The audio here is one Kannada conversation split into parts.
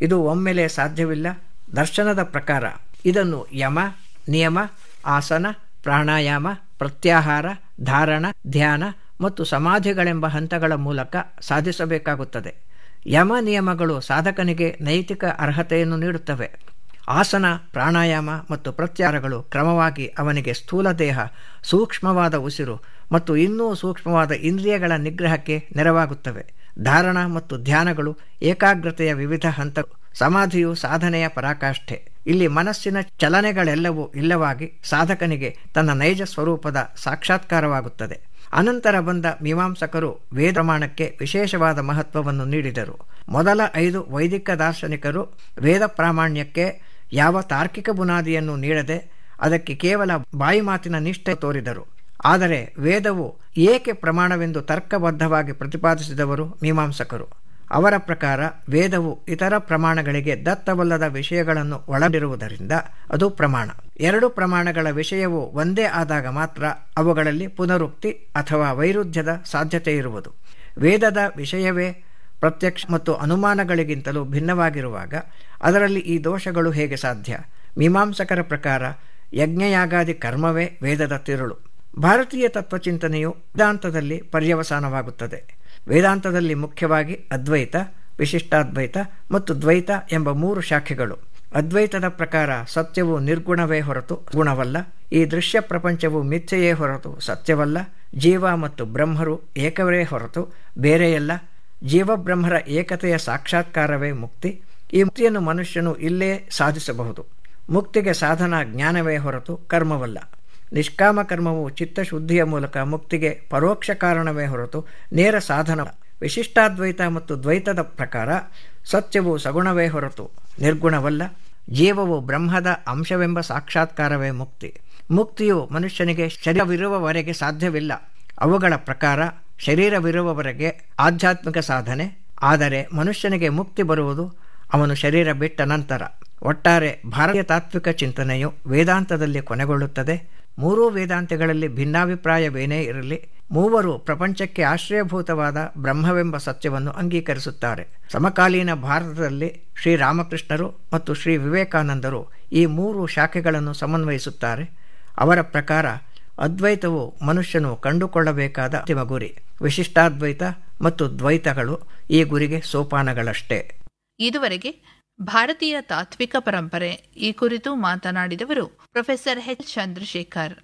ಇದು ಒಮ್ಮೆಲೆ ಸಾಧ್ಯವಿಲ್ಲ ದರ್ಶನದ ಪ್ರಕಾರ ಇದನ್ನು ಯಮ ನಿಯಮ ಆಸನ ಪ್ರಾಣಾಯಾಮ ಪ್ರತ್ಯಾಹಾರ ಧಾರಣ ಧ್ಯಾನ ಮತ್ತು ಸಮಾಧಿಗಳೆಂಬ ಹಂತಗಳ ಮೂಲಕ ಸಾಧಿಸಬೇಕಾಗುತ್ತದೆ ಯಮ ನಿಯಮಗಳು ಸಾಧಕನಿಗೆ ನೈತಿಕ ಅರ್ಹತೆಯನ್ನು ನೀಡುತ್ತವೆ ಆಸನ ಪ್ರಾಣಾಯಾಮ ಮತ್ತು ಪ್ರತ್ಯಾಹಾರಗಳು ಕ್ರಮವಾಗಿ ಅವನಿಗೆ ಸ್ಥೂಲ ದೇಹ ಸೂಕ್ಷ್ಮವಾದ ಉಸಿರು ಮತ್ತು ಇನ್ನೂ ಸೂಕ್ಷ್ಮವಾದ ಇಂದ್ರಿಯಗಳ ನಿಗ್ರಹಕ್ಕೆ ನೆರವಾಗುತ್ತವೆ ಧಾರಣ ಮತ್ತು ಧ್ಯಾನಗಳು ಏಕಾಗ್ರತೆಯ ವಿವಿಧ ಹಂತ ಸಮಾಧಿಯು ಸಾಧನೆಯ ಪರಾಕಾಷ್ಠೆ ಇಲ್ಲಿ ಮನಸ್ಸಿನ ಚಲನೆಗಳೆಲ್ಲವೂ ಇಲ್ಲವಾಗಿ ಸಾಧಕನಿಗೆ ತನ್ನ ನೈಜ ಸ್ವರೂಪದ ಸಾಕ್ಷಾತ್ಕಾರವಾಗುತ್ತದೆ ಅನಂತರ ಬಂದ ಮೀಮಾಂಸಕರು ವೇದ ಪ್ರಮಾಣಕ್ಕೆ ವಿಶೇಷವಾದ ಮಹತ್ವವನ್ನು ನೀಡಿದರು ಮೊದಲ ಐದು ವೈದಿಕ ದಾರ್ಶನಿಕರು ವೇದ ಪ್ರಾಮಾಣ್ಯಕ್ಕೆ ಯಾವ ತಾರ್ಕಿಕ ಬುನಾದಿಯನ್ನು ನೀಡದೆ ಅದಕ್ಕೆ ಕೇವಲ ಬಾಯಿ ಮಾತಿನ ನಿಷ್ಠೆ ತೋರಿದರು ಆದರೆ ವೇದವು ಏಕೆ ಪ್ರಮಾಣವೆಂದು ತರ್ಕಬದ್ಧವಾಗಿ ಪ್ರತಿಪಾದಿಸಿದವರು ಮೀಮಾಂಸಕರು ಅವರ ಪ್ರಕಾರ ವೇದವು ಇತರ ಪ್ರಮಾಣಗಳಿಗೆ ದತ್ತವಲ್ಲದ ವಿಷಯಗಳನ್ನು ಒಳಗೊಂಡಿರುವುದರಿಂದ ಅದು ಪ್ರಮಾಣ ಎರಡು ಪ್ರಮಾಣಗಳ ವಿಷಯವು ಒಂದೇ ಆದಾಗ ಮಾತ್ರ ಅವುಗಳಲ್ಲಿ ಪುನರುಕ್ತಿ ಅಥವಾ ವೈರುಧ್ಯದ ಸಾಧ್ಯತೆ ಇರುವುದು ವೇದದ ವಿಷಯವೇ ಪ್ರತ್ಯಕ್ಷ ಮತ್ತು ಅನುಮಾನಗಳಿಗಿಂತಲೂ ಭಿನ್ನವಾಗಿರುವಾಗ ಅದರಲ್ಲಿ ಈ ದೋಷಗಳು ಹೇಗೆ ಸಾಧ್ಯ ಮೀಮಾಂಸಕರ ಪ್ರಕಾರ ಯಜ್ಞಯಾಗಾದಿ ಕರ್ಮವೇ ವೇದದ ತಿರುಳು ಭಾರತೀಯ ತತ್ವಚಿಂತನೆಯು ವೇದಾಂತದಲ್ಲಿ ಪರ್ಯವಸಾನವಾಗುತ್ತದೆ ವೇದಾಂತದಲ್ಲಿ ಮುಖ್ಯವಾಗಿ ಅದ್ವೈತ ವಿಶಿಷ್ಟಾದ್ವೈತ ಮತ್ತು ದ್ವೈತ ಎಂಬ ಮೂರು ಶಾಖೆಗಳು ಅದ್ವೈತದ ಪ್ರಕಾರ ಸತ್ಯವು ನಿರ್ಗುಣವೇ ಹೊರತು ಗುಣವಲ್ಲ ಈ ದೃಶ್ಯ ಪ್ರಪಂಚವು ಮಿಥ್ಯೆಯೇ ಹೊರತು ಸತ್ಯವಲ್ಲ ಜೀವ ಮತ್ತು ಬ್ರಹ್ಮರು ಏಕವೇ ಹೊರತು ಬೇರೆಯಲ್ಲ ಜೀವಬ್ರಹ್ಮರ ಏಕತೆಯ ಸಾಕ್ಷಾತ್ಕಾರವೇ ಮುಕ್ತಿ ಈ ಮುಕ್ತಿಯನ್ನು ಮನುಷ್ಯನು ಇಲ್ಲೇ ಸಾಧಿಸಬಹುದು ಮುಕ್ತಿಗೆ ಸಾಧನ ಜ್ಞಾನವೇ ಹೊರತು ಕರ್ಮವಲ್ಲ ನಿಷ್ಕಾಮ ಕರ್ಮವು ಚಿತ್ತಶುದ್ಧಿಯ ಮೂಲಕ ಮುಕ್ತಿಗೆ ಪರೋಕ್ಷ ಕಾರಣವೇ ಹೊರತು ನೇರ ಸಾಧನ ವಿಶಿಷ್ಟಾದ್ವೈತ ಮತ್ತು ದ್ವೈತದ ಪ್ರಕಾರ ಸತ್ಯವು ಸಗುಣವೇ ಹೊರತು ನಿರ್ಗುಣವಲ್ಲ ಜೀವವು ಬ್ರಹ್ಮದ ಅಂಶವೆಂಬ ಸಾಕ್ಷಾತ್ಕಾರವೇ ಮುಕ್ತಿ ಮುಕ್ತಿಯು ಮನುಷ್ಯನಿಗೆ ಶರೀರವಿರುವವರೆಗೆ ಸಾಧ್ಯವಿಲ್ಲ ಅವುಗಳ ಪ್ರಕಾರ ಶರೀರವಿರುವವರೆಗೆ ಆಧ್ಯಾತ್ಮಿಕ ಸಾಧನೆ ಆದರೆ ಮನುಷ್ಯನಿಗೆ ಮುಕ್ತಿ ಬರುವುದು ಅವನು ಶರೀರ ಬಿಟ್ಟ ನಂತರ ಒಟ್ಟಾರೆ ಭಾರತೀಯ ತಾತ್ವಿಕ ಚಿಂತನೆಯು ವೇದಾಂತದಲ್ಲಿ ಕೊನೆಗೊಳ್ಳುತ್ತದೆ ಮೂರೂ ವೇದಾಂತಗಳಲ್ಲಿ ಭಿನ್ನಾಭಿಪ್ರಾಯವೇನೇ ಇರಲಿ ಮೂವರು ಪ್ರಪಂಚಕ್ಕೆ ಆಶ್ರಯಭೂತವಾದ ಬ್ರಹ್ಮವೆಂಬ ಸತ್ಯವನ್ನು ಅಂಗೀಕರಿಸುತ್ತಾರೆ ಸಮಕಾಲೀನ ಭಾರತದಲ್ಲಿ ಶ್ರೀರಾಮಕೃಷ್ಣರು ಮತ್ತು ಶ್ರೀ ವಿವೇಕಾನಂದರು ಈ ಮೂರು ಶಾಖೆಗಳನ್ನು ಸಮನ್ವಯಿಸುತ್ತಾರೆ ಅವರ ಪ್ರಕಾರ ಅದ್ವೈತವು ಮನುಷ್ಯನು ಕಂಡುಕೊಳ್ಳಬೇಕಾದ ಅಂತಿಮ ಗುರಿ ವಿಶಿಷ್ಟಾದ್ವೈತ ಮತ್ತು ದ್ವೈತಗಳು ಈ ಗುರಿಗೆ ಸೋಪಾನಗಳಷ್ಟೇ ಇದುವರೆಗೆ ಭಾರತೀಯ ತಾತ್ವಿಕ ಪರಂಪರೆ ಈ ಕುರಿತು ಮಾತನಾಡಿದವರು ಪ್ರೊಫೆಸರ್ ಎಚ್ ಚಂದ್ರಶೇಖರ್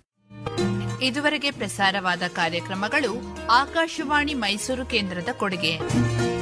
ಇದುವರೆಗೆ ಪ್ರಸಾರವಾದ ಕಾರ್ಯಕ್ರಮಗಳು ಆಕಾಶವಾಣಿ ಮೈಸೂರು ಕೇಂದ್ರದ ಕೊಡುಗೆ